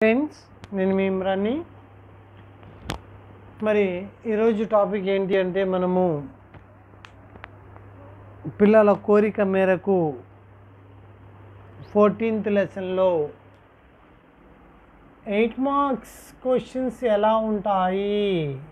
friends నేను మీ ఇమ్రాన్ని మరి ఈరోజు టాపిక్ ఏంటి అంటే మనము పిల్లల కోరిక మేరకు ఫోర్టీన్త్ లెసన్లో ఎయిట్ మార్క్స్ క్వశ్చన్స్ ఎలా ఉంటాయి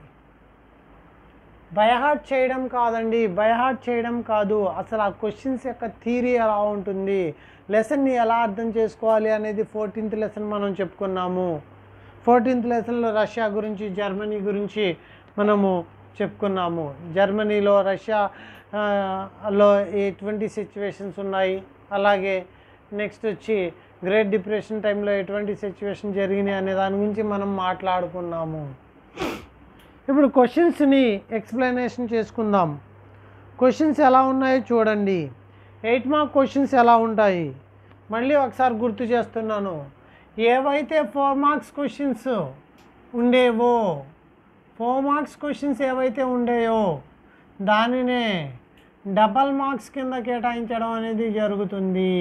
బైహార్ట్ చేయడం కాదండి బైహార్ట్ చేయడం కాదు అసలు ఆ క్వశ్చన్స్ యొక్క థీరీ ఎలా ఉంటుంది లెసన్ని ఎలా అర్థం చేసుకోవాలి అనేది ఫోర్టీన్త్ లెసన్ మనం చెప్పుకున్నాము ఫోర్టీన్త్ లెసన్లో రష్యా గురించి జర్మనీ గురించి మనము చెప్పుకున్నాము జర్మనీలో రష్యా ఆ, లో ఎటువంటి సిచ్యువేషన్స్ ఉన్నాయి అలాగే నెక్స్ట్ వచ్చి గ్రేట్ డిప్రెషన్ టైంలో ఎటువంటి సిచ్యువేషన్ జరిగినాయి అనే దాని గురించి మనం మాట్లాడుకున్నాము ఇప్పుడు క్వశ్చన్స్ని ఎక్స్ప్లెనేషన్ చేసుకుందాం క్వశ్చన్స్ ఎలా ఉన్నాయో చూడండి ఎయిట్ మార్క్ క్వశ్చన్స్ ఎలా ఉంటాయి మళ్ళీ ఒకసారి గుర్తు చేస్తున్నాను ఏవైతే ఫోర్ మార్క్స్ క్వశ్చన్స్ ఉండేవో ఫోర్ మార్క్స్ క్వశ్చన్స్ ఏవైతే ఉండేయో దానినే డబల్ మార్క్స్ కింద కేటాయించడం అనేది జరుగుతుంది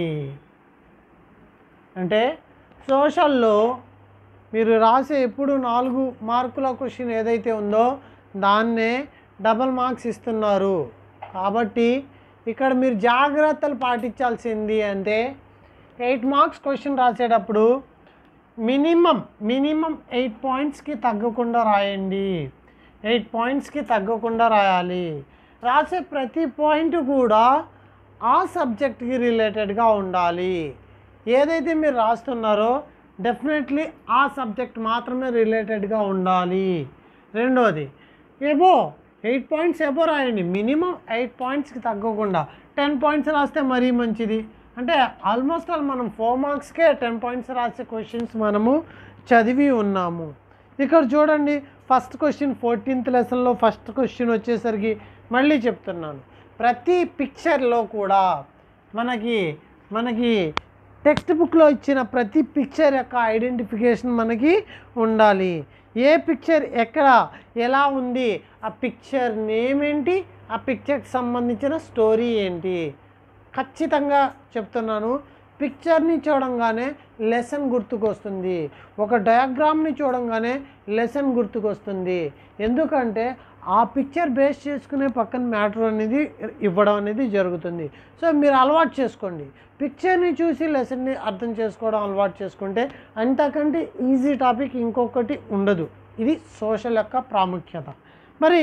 అంటే సోషల్లో మీరు రాసే ఎప్పుడు నాలుగు మార్కుల క్వశ్చన్ ఏదైతే ఉందో దాన్నే డబల్ మార్క్స్ ఇస్తున్నారు కాబట్టి ఇక్కడ మీరు జాగ్రత్తలు పాటించాల్సింది అంటే ఎయిట్ మార్క్స్ క్వశ్చన్ రాసేటప్పుడు మినిమం మినిమం ఎయిట్ పాయింట్స్కి తగ్గకుండా రాయండి ఎయిట్ పాయింట్స్కి తగ్గకుండా రాయాలి రాసే ప్రతి పాయింట్ కూడా ఆ సబ్జెక్ట్కి రిలేటెడ్గా ఉండాలి ఏదైతే మీరు రాస్తున్నారో డెఫినెట్లీ ఆ సబ్జెక్ట్ మాత్రమే రిలేటెడ్గా ఉండాలి రెండోది ఏబో ఎయిట్ పాయింట్స్ ఎబో రాయండి మినిమం ఎయిట్ పాయింట్స్కి తగ్గకుండా టెన్ పాయింట్స్ రాస్తే మరీ మంచిది అంటే ఆల్మోస్ట్ ఆల్ మనం ఫోర్ మార్క్స్కే టెన్ పాయింట్స్ రాసే క్వశ్చన్స్ మనము చదివి ఉన్నాము ఇక్కడ చూడండి ఫస్ట్ క్వశ్చన్ ఫోర్టీన్త్ లెసన్లో ఫస్ట్ క్వశ్చన్ వచ్చేసరికి మళ్ళీ చెప్తున్నాను ప్రతి పిక్చర్లో కూడా మనకి మనకి టెక్స్ట్ బుక్లో ఇచ్చిన ప్రతి పిక్చర్ యొక్క ఐడెంటిఫికేషన్ మనకి ఉండాలి ఏ పిక్చర్ ఎక్కడ ఎలా ఉంది ఆ పిక్చర్ నేమ్ ఏంటి ఆ పిక్చర్కి సంబంధించిన స్టోరీ ఏంటి ఖచ్చితంగా చెప్తున్నాను పిక్చర్ని చూడంగానే లెసన్ గుర్తుకొస్తుంది ఒక డయాగ్రామ్ని చూడంగానే లెసన్ గుర్తుకొస్తుంది ఎందుకంటే ఆ పిక్చర్ బేస్ చేసుకునే పక్కన మ్యాటర్ అనేది ఇవ్వడం అనేది జరుగుతుంది సో మీరు అలవాటు చేసుకోండి పిక్చర్ని చూసి లెసన్ని అర్థం చేసుకోవడం అలవాటు చేసుకుంటే అంతకంటే ఈజీ టాపిక్ ఇంకొకటి ఉండదు ఇది సోషల్ యొక్క ప్రాముఖ్యత మరి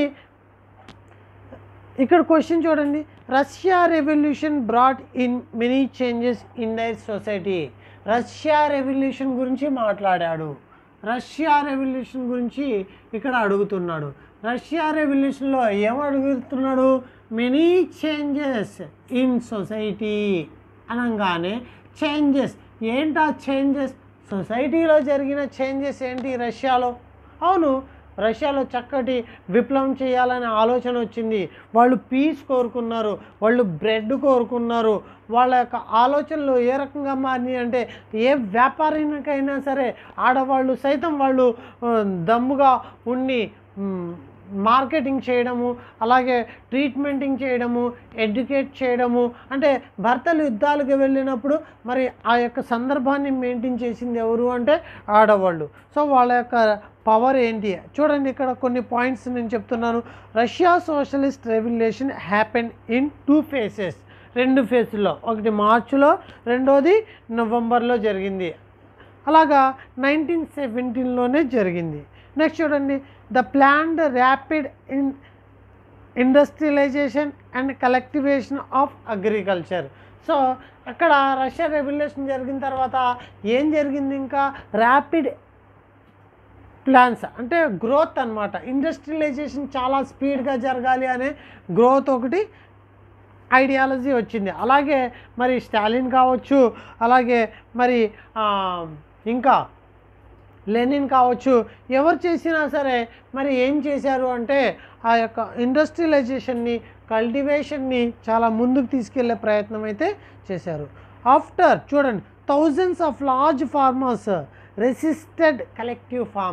ఇక్కడ క్వశ్చన్ చూడండి Russia revolution brought in many changes in their society Russia revolution గురించి మాట్లాడాడు రష్యా రెవల్యూషన్ గురించి ఇక్కడ అడుగుతున్నాడు రష్యా రెవల్యూషన్లో ఏం అడుగుతున్నాడు మెనీ చేంజెస్ ఇన్ సొసైటీ అనగానే చేంజెస్ ఏంటా చేంజెస్ సొసైటీలో జరిగిన చేంజెస్ ఏంటి రష్యాలో అవును రష్యాలో చక్కటి విప్లవం చేయాలనే ఆలోచన వచ్చింది వాళ్ళు పీస్ కోరుకున్నారు వాళ్ళు బ్రెడ్ కోరుకున్నారు వాళ్ళ యొక్క ఆలోచనలు ఏ రకంగా మారినాయి అంటే ఏ వ్యాపారికైనా సరే ఆడవాళ్ళు సైతం వాళ్ళు ఆ, దమ్ముగా ఉండి మ్, మార్కెటింగ్ చేయడము అలాగే ట్రీట్మెంటింగ్ చేయడము ఎడ్యుకేట్ చేయడము అంటే భర్తలు యుద్ధాలకు వెళ్ళినప్పుడు మరి ఆ యొక్క సందర్భాన్ని మెయింటైన్ చేసింది ఎవరు అంటే ఆడవాళ్ళు సో వాళ్ళ యొక్క పవర్ ఏంటి చూడండి ఇక్కడ కొన్ని పాయింట్స్ నేను చెప్తున్నాను Russia socialist revolution happen in two phases రెండు ఫేజ్లో ఒకటి మార్చిలో రెండోది నవంబర్లో జరిగింది అలాగా నైన్టీన్ సెవెంటీన్లోనే జరిగింది నెక్స్ట్ చూడండి the planned rapid in industrialization and collectivization of agriculture so అక్కడ రష్యా రెవల్యూషన్ జరిగిన తర్వాత ఏం జరిగింది ఇంకా ర్యాపిడ్ ప్లాన్స్ అంటే గ్రోత్ అన్నమాట ఇండస్ట్రియలైజేషన్ చాలా స్పీడ్గా జరగాలి అనే గ్రోత్ ఒకటి ఐడియాలజీ వచ్చింది అలాగే మరి స్టాలిన్ కావచ్చు అలాగే మరి ఆ, ఇంకా లెనిన్ కావచ్చు ఎవరు చేసినా సరే మరి ఏం చేశారు అంటే ఆ యొక్క ఇండస్ట్రియలైజేషన్ని కల్టివేషన్ని చాలా ముందుకు తీసుకెళ్లే ప్రయత్నం అయితే చేశారు ఆఫ్టర్ చూడండి thousands of large farmers resisted collective farms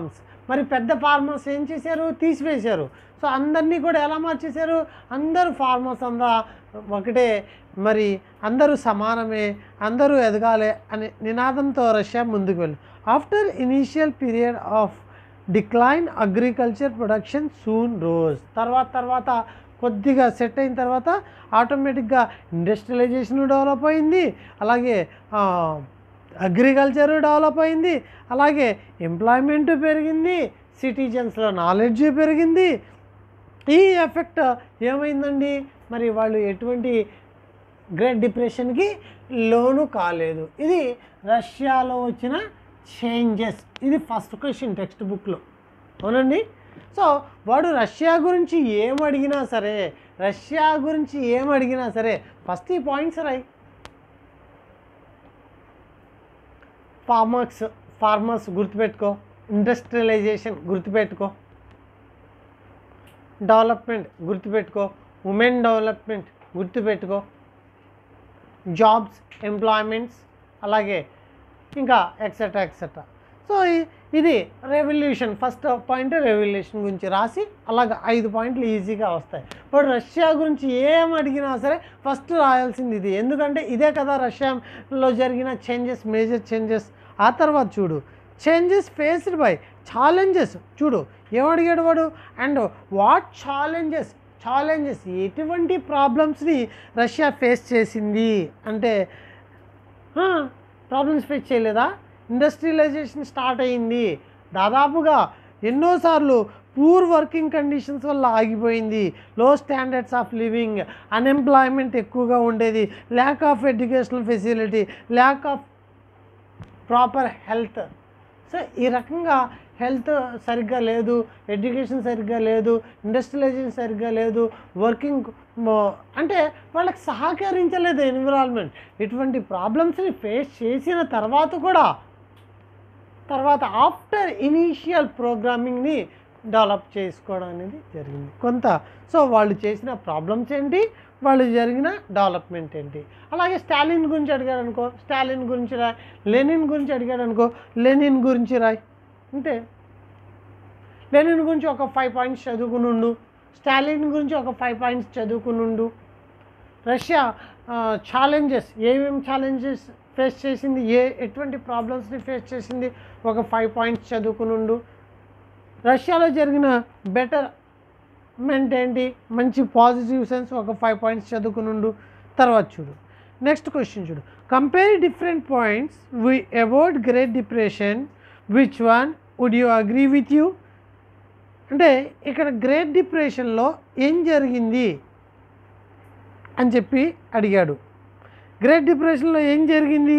మరి పెద్ద ఫార్మర్స్ ఏం చేశారు తీసివేశారు సో అందరినీ కూడా ఎలా మార్చేశారు అందరూ ఫార్మర్స్ అంతా ఒకటే మరి అందరూ సమానమే అందరూ ఎదగాలి అనే నినాదంతో రష్యా ముందుకు వెళ్ళి after initial period of decline agriculture production soon rose తర్వాత తర్వాత కొద్దిగా సెట్ అయిన తర్వాత ఆటోమేటిక్గా ఇండస్ట్రియలైజేషన్ డెవలప్ అయింది అలాగే అగ్రికల్చర్ డెవలప్ అయింది అలాగే ఎంప్లాయ్మెంట్ పెరిగింది సిటిజన్స్లో నాలెడ్జ్ పెరిగింది ఈ ఎఫెక్ట్ ఏమైందండి మరి వాళ్ళు ఎటువంటి గ్రేట్ డిప్రెషన్కి లోను కాలేదు ఇది రష్యాలో వచ్చిన చేంజెస్ ఇది ఫస్ట్ క్వశ్చన్ టెక్స్ట్ బుక్లో అవునండి సో వాడు రష్యా గురించి ఏం అడిగినా సరే రష్యా గురించి ఏం అడిగినా సరే ఫస్ట్ ఈ పాయింట్స్ రాయి ఫార్మర్స్ ఫార్మర్స్ గుర్తుపెట్టుకో ఇండస్ట్రియలైజేషన్ గుర్తుపెట్టుకో డెవలప్మెంట్ గుర్తుపెట్టుకో ఉమెన్ డెవలప్మెంట్ గుర్తుపెట్టుకో జాబ్స్ ఎంప్లాయ్మెంట్స్ అలాగే ఇంకా ఎక్సెట్రా ఎక్సెట్రా సో ఇ- ఇది రెవల్యూషన్ ఫస్ట్ పాయింట్ రెవల్యూషన్ గురించి రాసి అలాగ ఐదు పాయింట్లు ఈజీగా వస్తాయి ఇప్పుడు రష్యా గురించి ఏం అడిగినా సరే ఫస్ట్ రాయాల్సింది ఇది ఎందుకంటే ఇదే కదా రష్యాలో జరిగిన చేంజెస్ మేజర్ చేంజెస్ ఆ తర్వాత చూడు చేంజెస్ ఫేస్డ్ బై ఛాలెంజెస్ చూడు ఏమడిగాడు వాడు అండ్ వాట్ ఛాలెంజెస్ ఛాలెంజెస్ ఎటువంటి ప్రాబ్లమ్స్ని రష్యా ఫేస్ చేసింది అంటే ప్రాబ్లమ్స్ ఫేస్ చేయలేదా ఇండస్ట్రియలైజేషన్ స్టార్ట్ అయింది దాదాపుగా ఎన్నోసార్లు పూర్ వర్కింగ్ కండిషన్స్ వల్ల ఆగిపోయింది లో స్టాండర్డ్స్ ఆఫ్ లివింగ్ అన్ఎంప్లాయ్మెంట్ ఎక్కువగా ఉండేది lack of educational facility lack of proper health so ఈ రకంగా హెల్త్ సరిగ్గా లేదు ఎడ్యుకేషన్ సరిగ్గా లేదు ఇండస్ట్రియలైజేషన్ సరిగ్గా లేదు వర్కింగ్ అంటే వాళ్ళకి సహకరించలేదు ఎన్విరాన్మెంట్ ఇటువంటి ప్రాబ్లమ్స్ని ఫేస్ చేసిన తర్వాత కూడా తర్వాత ఆఫ్టర్ ఇనీషియల్ ప్రోగ్రామింగ్ని డెవలప్ చేసుకోవడం అనేది జరిగింది కొంత సో వాళ్ళు చేసిన ప్రాబ్లమ్స్ ఏంటి వాళ్ళు జరిగిన డెవలప్మెంట్ ఏంటి అలాగే స్టాలిన్ గురించి అడిగాడు అనుకో స్టాలిన్ గురించి రాయ్ లెనిన్ గురించి అడిగాడు అనుకో లెనిన్ గురించి రాయ్ అంతే లెనిన్ గురించి ఒక ఫైవ్ పాయింట్స్ చదువుకునుండు స్టాలిన్ గురించి ఒక ఫైవ్ పాయింట్స్ చదువుకునుండు రష్యా ఛాలెంజెస్ ఏమేమి ఛాలెంజెస్ ఫేస్ చేసింది ఏ ఎటువంటి ప్రాబ్లమ్స్ని ఫేస్ చేసింది ఒక ఫైవ్ పాయింట్స్ చదువుకునుండు రష్యాలో జరిగిన బెటర్ మెంట్ ఏంటి మంచి పాజిటివ్ సెన్స్ ఒక ఫైవ్ పాయింట్స్ చదువుకునుండు తర్వాత చూడు నెక్స్ట్ క్వశ్చన్ చూడు compare different points we about great depression which one would you agree with you అంటే ఇక్కడ గ్రేట్ డిప్రెషన్లో ఏం జరిగింది అని చెప్పి అడిగాడు గ్రేట్ డిప్రెషన్లో ఏం జరిగింది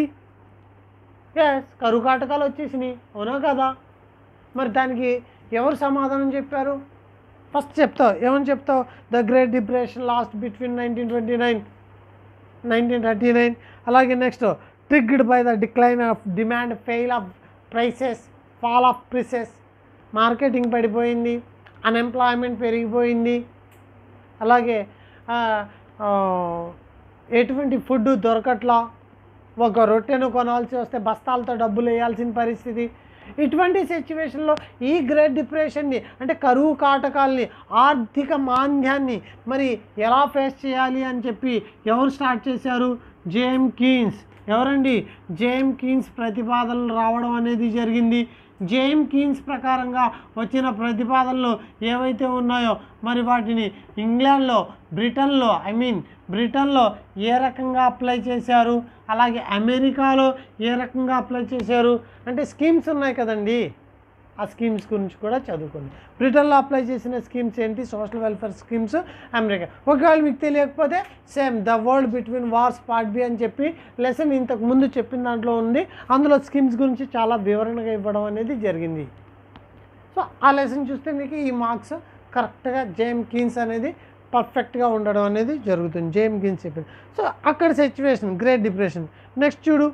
ఎస్ కరువు కాటకాలు వచ్చేసినాయి అవునా కదా మరి దానికి ఎవరు సమాధానం చెప్పారు ఫస్ట్ చెప్తావు ఏమని చెప్తావు the great depression last between nineteen twenty nine nineteen thirty nine అలాగే next triggered by the decline of demand fail of prices fall of prices marketing పడిపోయింది అన్ఎంప్లాయ్మెంట్ పెరిగిపోయింది అలాగే ఆ, ఆ, ఎటువంటి ఫుడ్ దొరకట్లా ఒక రొట్టెను కొనాల్సి వస్తే బస్తాలతో డబ్బులు వేయాల్సిన పరిస్థితి ఇటువంటి సిచ్యువేషన్లో ఈ గ్రేట్ డిప్రెషన్ని అంటే కరువు కాటకాల్ని ఆర్థిక మాంద్యాన్ని మరి ఎలా ఫేస్ చేయాలి అని చెప్పి ఎవరు స్టార్ట్ చేశారు జేమ్ కీన్స్ ఎవరండి జేమ్ కీన్స్ ప్రతిపాదనలు రావడం అనేది జరిగింది జేమ్ కీన్స్ ప్రకారంగా వచ్చిన ప్రతిపాదనలు ఏవైతే ఉన్నాయో మరి వాటిని ఇంగ్లాండ్లో బ్రిటన్లో ఐ మీన్ బ్రిటన్లో ఏ రకంగా అప్లై చేశారు అలాగే అమెరికాలో ఏ రకంగా అప్లై చేశారు అంటే స్కీమ్స్ ఉన్నాయి కదండి ఆ స్కీమ్స్ గురించి కూడా చదువుకోండి బ్రిటన్లో అప్లై చేసిన స్కీమ్స్ ఏంటి సోషల్ వెల్ఫేర్ స్కీమ్స్ అమెరికా ఒకవేళ మీకు తెలియకపోతే same the world between wars part B అని చెప్పి లెసన్ ఇంతకు ముందు చెప్పిన దాంట్లో ఉంది అందులో స్కీమ్స్ గురించి చాలా వివరణగా ఇవ్వడం అనేది జరిగింది సో ఆ లెసన్ చూస్తే మీకు ఈ మార్క్స్ కరెక్ట్గా జేమ్ కీన్స్ అనేది పర్ఫెక్ట్గా ఉండడం అనేది జరుగుతుంది జేమ్ కీన్స్ చెప్పింది సో అక్కడ సిచ్యువేషన్ గ్రేట్ డిప్రెషన్ నెక్స్ట్ చూడు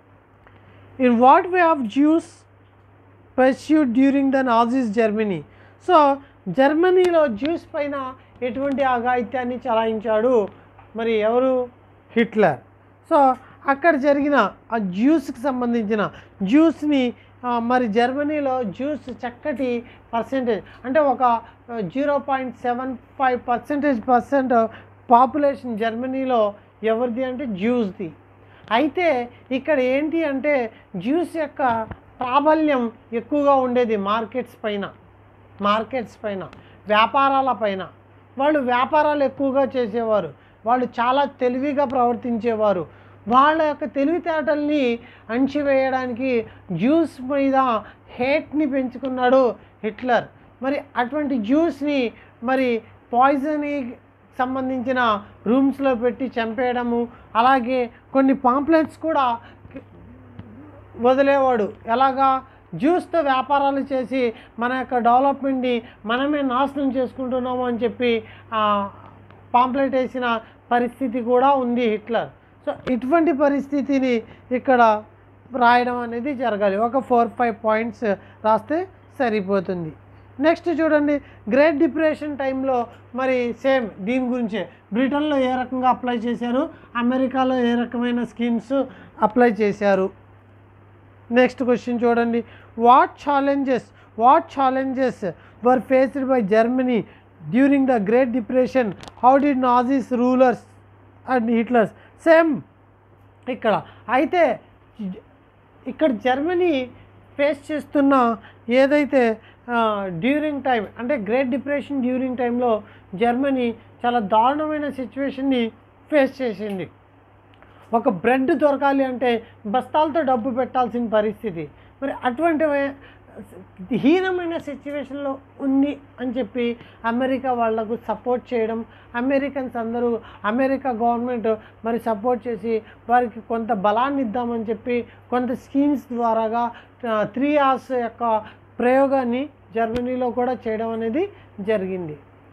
in what way of Jews pursued during the Nazis Germany so జర్మనీలో జ్యూస్ పైన ఎటువంటి అఘాయిత్యాన్ని చలాయించాడు మరి ఎవరు హిట్లర్ సో అక్కడ జరిగిన ఆ జ్యూస్కి సంబంధించిన జ్యూస్ని ఆ, మరి జర్మనీలో జ్యూస్ చక్కటి పర్సెంటేజ్ అంటే ఒక zero point seven five percentage percent population జర్మనీలో ఎవరిది అంటే జ్యూస్ది అయితే ఇక్కడ ఏంటి అంటే జ్యూస్ యొక్క ప్రాబల్యం ఎక్కువగా ఉండేది మార్కెట్స్ పైన మార్కెట్స్ పైన వ్యాపారాల పైన వాళ్ళు వ్యాపారాలు ఎక్కువగా చేసేవారు వాళ్ళు చాలా తెలివిగా ప్రవర్తించేవారు వాళ్ళ యొక్క తెలివితేటల్ని అణిచివేయడానికి జ్యూస్ మీద హేట్ని పెంచుకున్నాడు హిట్లర్ మరి అటువంటి జ్యూస్ని మరి పాయిజన్ సంబంధించిన రూమ్స్లో పెట్టి చంపేయడము అలాగే కొన్ని పాంప్లెట్స్ కూడా వదిలేవాడు ఎలాగా జ్యూస్తో వ్యాపారాలు చేసి మన యొక్క డెవలప్మెంట్ని మనమే నాశనం చేసుకుంటున్నాము అని చెప్పి పాంప్లెట్ వేసిన పరిస్థితి కూడా ఉంది హిట్లర్ సో ఇటువంటి పరిస్థితిని ఇక్కడ రాయడం అనేది జరగాలి ఒక ఫోర్ ఫైవ్ పాయింట్స్ రాస్తే సరిపోతుంది నెక్స్ట్ చూడండి గ్రేట్ డిప్రెషన్ టైంలో మరి సేమ్ దీని గురించే బ్రిటన్లో ఏ రకంగా అప్లై చేశారు అమెరికాలో ఏ రకమైన స్కీమ్స్ అప్లై చేశారు నెక్స్ట్ క్వశ్చన్ చూడండి what challenges what challenges were faced by Germany during the great depression how did Nazis rulers and Hitlers same ఇక్కడ అయితే ఇక్కడ జర్మనీ ఫేస్ చేస్తున్న ఏదైతే డ్యూరింగ్ టైం అంటే గ్రేట్ డిప్రెషన్ డ్యూరింగ్ టైంలో జర్మనీ చాలా దారుణమైన సిచ్యువేషన్ని ఫేస్ చేసింది ఒక బ్రెడ్ దొరకాలి అంటే బస్తాలతో డబ్బు పెట్టాల్సిన పరిస్థితి మరి అటువంటి వే- హీనమైన సిచ్యువేషన్లో ఉంది అని చెప్పి అమెరికా వాళ్లకు సపోర్ట్ చేయడం అమెరికన్స్ అందరూ అమెరికా గవర్నమెంట్ మరి సపోర్ట్ చేసి వారికి కొంత బలాన్ని ఇద్దామని చెప్పి కొంత స్కీమ్స్ ద్వారాగా త్రీ అవర్స్ యొక్క ప్రయోగాన్ని జర్మనీలో కూడా చేయడం అనేది జరిగింది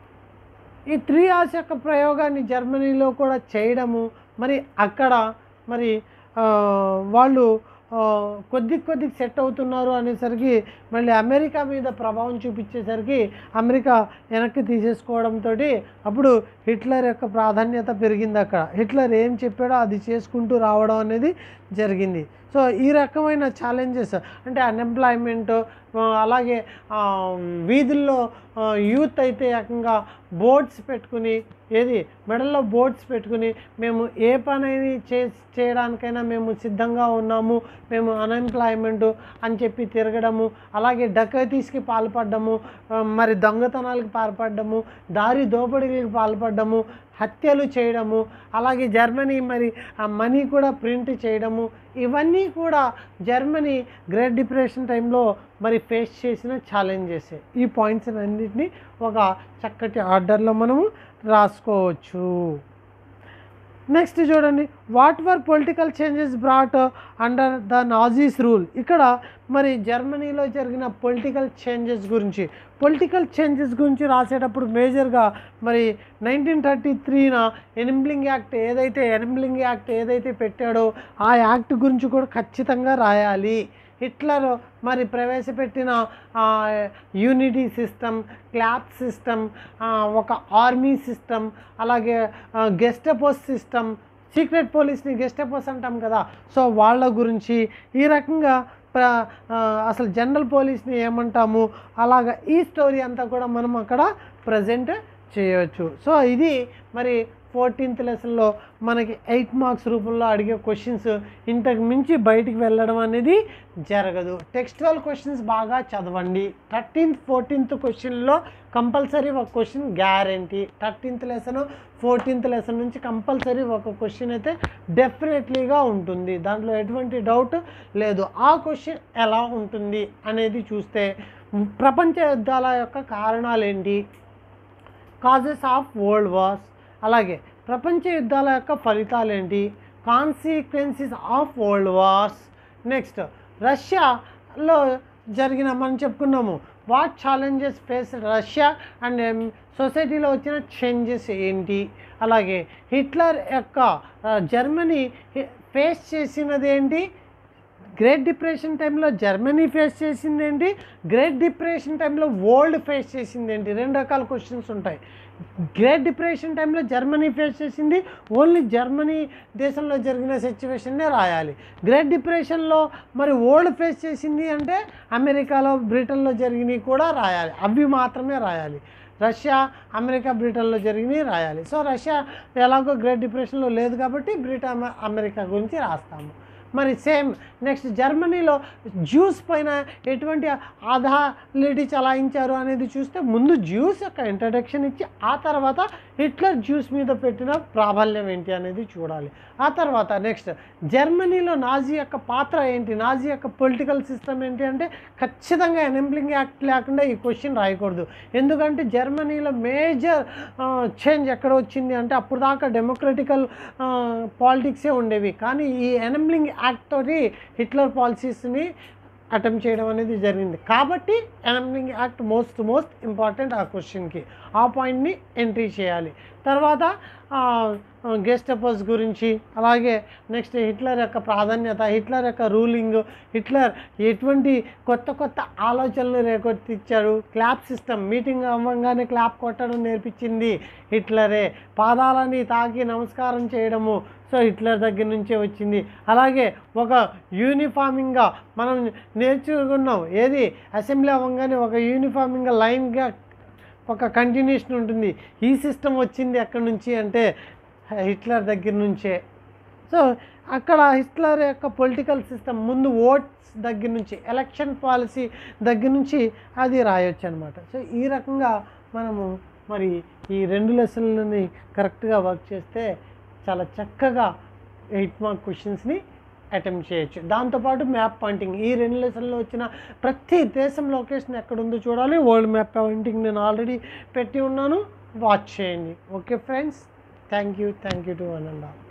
ఈ త్రీ అవర్స్ యొక్క ప్రయోగాన్ని జర్మనీలో కూడా చేయడము మరి అక్కడ మరి ఆ, వాళ్ళు ఆ, కొద్ది కొద్ది సెట్ అవుతున్నారు అనేసరికి మళ్ళీ అమెరికా మీద ప్రభావం చూపించేసరికి అమెరికా వెనక్కి తీసేసుకోవడంతో అప్పుడు హిట్లర్ యొక్క ప్రాధాన్యత పెరిగింది అక్కడ హిట్లర్ ఏం చెప్పాడో అది చేసుకుంటూ రావడం అనేది జరిగింది సో ఈ రకమైన ఛాలెంజెస్ అంటే అన్ఎంప్లాయ్మెంట్ అలాగే ఆ, వీధుల్లో యూత్ అయితే ఏకంగా బోర్డ్స్ పెట్టుకుని ఏది మెడల్లో బోర్డ్స్ పెట్టుకుని మేము ఏ పని చే చేయడానికైనా మేము సిద్ధంగా ఉన్నాము మేము అన్ఎంప్లాయ్మెంట్ అని చెప్పి తిరగడము అలాగే డకైతీస్కి పాల్పడ్డము ఆ, మరి దొంగతనాలకు పాల్పడ్డము దారి దోపిడీలకు పాల్పడ్డము హత్యలు చేయడము అలాగే జర్మనీ మరి ఆ మనీ కూడా ప్రింట్ చేయడము ఇవన్నీ కూడా జర్మనీ గ్రేట్ డిప్రెషన్ టైంలో మరి ఫేస్ చేసిన ఛాలెంజెస్ ఈ పాయింట్స్ అన్నింటినీ ఒక చక్కటి ఆర్డర్లో మనము రాసుకోవచ్చు నెక్స్ట్ చూడండి what were political changes brought under the Nazis rule ఇక్కడ మరి జర్మనీలో జరిగిన పొలిటికల్ చేంజెస్ గురించి పొలిటికల్ చేంజెస్ గురించి రాసేటప్పుడు మేజర్గా మరి nineteen thirty three enabling act ఏదైతే ఎనింబ్లింగ్ యాక్ట్ ఏదైతే పెట్టాడో ఆ యాక్ట్ గురించి కూడా ఖచ్చితంగా రాయాలి హిట్లర్ మరి ప్రవేశపెట్టిన యూనిటీ సిస్టమ్ క్లాప్ సిస్టమ్ ఒక ఆర్మీ సిస్టమ్ అలాగే గెస్టపోస్ సిస్టమ్ సీక్రెట్ పోలీస్ని గెస్టపోస్ అంటాం కదా సో వాళ్ళ గురించి ఈ రకంగా ప్ర ఆ, అసలు జనరల్ పోలీస్ని ఏమంటాము అలాగ ఈ స్టోరీ అంతా కూడా మనం అక్కడ ప్రజెంట్ చేయవచ్చు సో ఇది మరి ఫోర్టీన్త్ లెసన్లో మనకి ఎయిట్ మార్క్స్ రూపంలో అడిగే క్వశ్చన్స్ ఇంతకు మించి బయటికి వెళ్ళడం అనేది జరగదు టెక్స్టువల్ క్వశ్చన్స్ బాగా చదవండి థర్టీన్త్ ఫోర్టీన్త్ క్వశ్చన్లో కంపల్సరీ ఒక question guarantee thirteenth lesson fourteenth lesson నుంచి కంపల్సరీ ఒక క్వశ్చన్ అయితే డెఫినెట్లీగా ఉంటుంది దాంట్లో ఎటువంటి డౌట్ లేదు ఆ క్వశ్చన్ ఎలా ఉంటుంది అనేది చూస్తే ప్రపంచ యుద్ధాల యొక్క కారణాలు ఏంటి కాజెస్ ఆఫ్ వరల్డ్ వార్స్ అలాగే ప్రపంచ యుద్ధాల యొక్క ఫలితాలు ఏంటి consequences of world wars next రష్యాలో జరిగిన మనం చెప్పుకున్నాము what challenges face Russia and సొసైటీలో వచ్చిన చేంజెస్ ఏంటి అలాగే హిట్లర్ యొక్క ఆ, జర్మనీ ఫేస్ చేసినది ఏంటి గ్రేట్ డిప్రెషన్ టైంలో జర్మనీ ఫేస్ చేసింది ఏంటి గ్రేట్ డిప్రెషన్ టైంలో వరల్డ్ ఫేస్ చేసింది ఏంటి రెండు రకాల క్వశ్చన్స్ ఉంటాయి గ్రేట్ డిప్రెషన్ టైంలో జర్మనీ ఫేస్ చేసింది ఓన్లీ జర్మనీ దేశంలో జరిగిన సిచ్యువేషన్నే రాయాలి గ్రేట్ డిప్రెషన్లో మరి వరల్డ్ ఫేస్ చేసింది అంటే అమెరికాలో బ్రిటన్లో జరిగినవి కూడా రాయాలి అవి మాత్రమే రాయాలి రష్యా అమెరికా బ్రిటన్లో జరిగినవి రాయాలి సో రష్యా ఎలాగో గ్రేట్ డిప్రెషన్లో లేదు కాబట్టి బ్రిటన్ అమెరికా గురించి రాస్తాము మరి సేమ్ నెక్స్ట్ జర్మనీలో జ్యూస్ పైన ఎటువంటి ఆధాలిటీ చలాయించారు అనేది చూస్తే ముందు జ్యూస్ యొక్క ఇంట్రడక్షన్ ఇచ్చి ఆ తర్వాత హిట్లర్ జ్యూస్ మీద పెట్టిన ప్రాబల్యం ఏంటి అనేది చూడాలి ఆ తర్వాత నెక్స్ట్ జర్మనీలో నాజీ యొక్క పాత్ర ఏంటి నాజీ యొక్క పొలిటికల్ సిస్టమ్ ఏంటి అంటే ఖచ్చితంగా ఎనెంబ్లింగ్ యాక్ట్ లేకుండా ఈ క్వశ్చన్ రాయకూడదు ఎందుకంటే జర్మనీలో మేజర్ చేంజ్ ఎక్కడ వచ్చింది అంటే అప్పుడు దాకా డెమోక్రటికల్ పాలిటిక్సే ఉండేవి కానీ ఈ ఎనెంబ్లింగ్ యాక్ట్ తోటి హిట్లర్ పాలసీస్ని అటెంప్ట్ చేయడం అనేది జరిగింది కాబట్టి enabling act most most important ఆ క్వశ్చన్కి ఆ పాయింట్ని ఎంట్రీ చేయాలి తర్వాత గెస్టపస్ గురించి అలాగే నెక్స్ట్ హిట్లర్ యొక్క ప్రాధాన్యత హిట్లర్ యొక్క రూలింగ్ హిట్లర్ ఎటువంటి కొత్త కొత్త ఆలోచనలు రేకొట్టించాడు క్లాప్ సిస్టమ్ మీటింగ్ అవ్వగానే క్లాప్ కొట్టడం నేర్పించింది హిట్లరే పాదాలని తాకి నమస్కారం చేయడము సో హిట్లర్ దగ్గర నుంచే వచ్చింది అలాగే ఒక యూనిఫామింగ్గా మనం నేర్చుకున్నాం ఏది అసెంబ్లీ అవ్వగానే ఒక యూనిఫామింగ్గా లైన్గా ఒక కంటిన్యూషన్ ఉంటుంది ఈ సిస్టమ్ వచ్చింది ఎక్కడి నుంచి అంటే హిట్లర్ దగ్గర నుంచే సో అక్కడ హిట్లర్ యొక్క పొలిటికల్ సిస్టమ్ ముందు ఓట్స్ దగ్గర నుంచి ఎలక్షన్ పాలసీ దగ్గర నుంచి అది రాయొచ్చు అనమాట సో ఈ రకంగా మనము మరి ఈ రెండు లెసన్లని కరెక్ట్గా వర్క్ చేస్తే చాలా చక్కగా ఎయిట్ మార్క్ క్వశ్చన్స్ని అటెంప్ట్ చేయొచ్చు దాంతోపాటు మ్యాప్ పాయింటింగ్ ఈ రెండు లెసన్లో వచ్చిన ప్రతి దేశం లొకేషన్ ఎక్కడుందో చూడాలి వరల్డ్ మ్యాప్ పాయింటింగ్ నేను ఆల్రెడీ పెట్టి ఉన్నాను వాచ్ చేయండి okay friends thank you thank you to one and all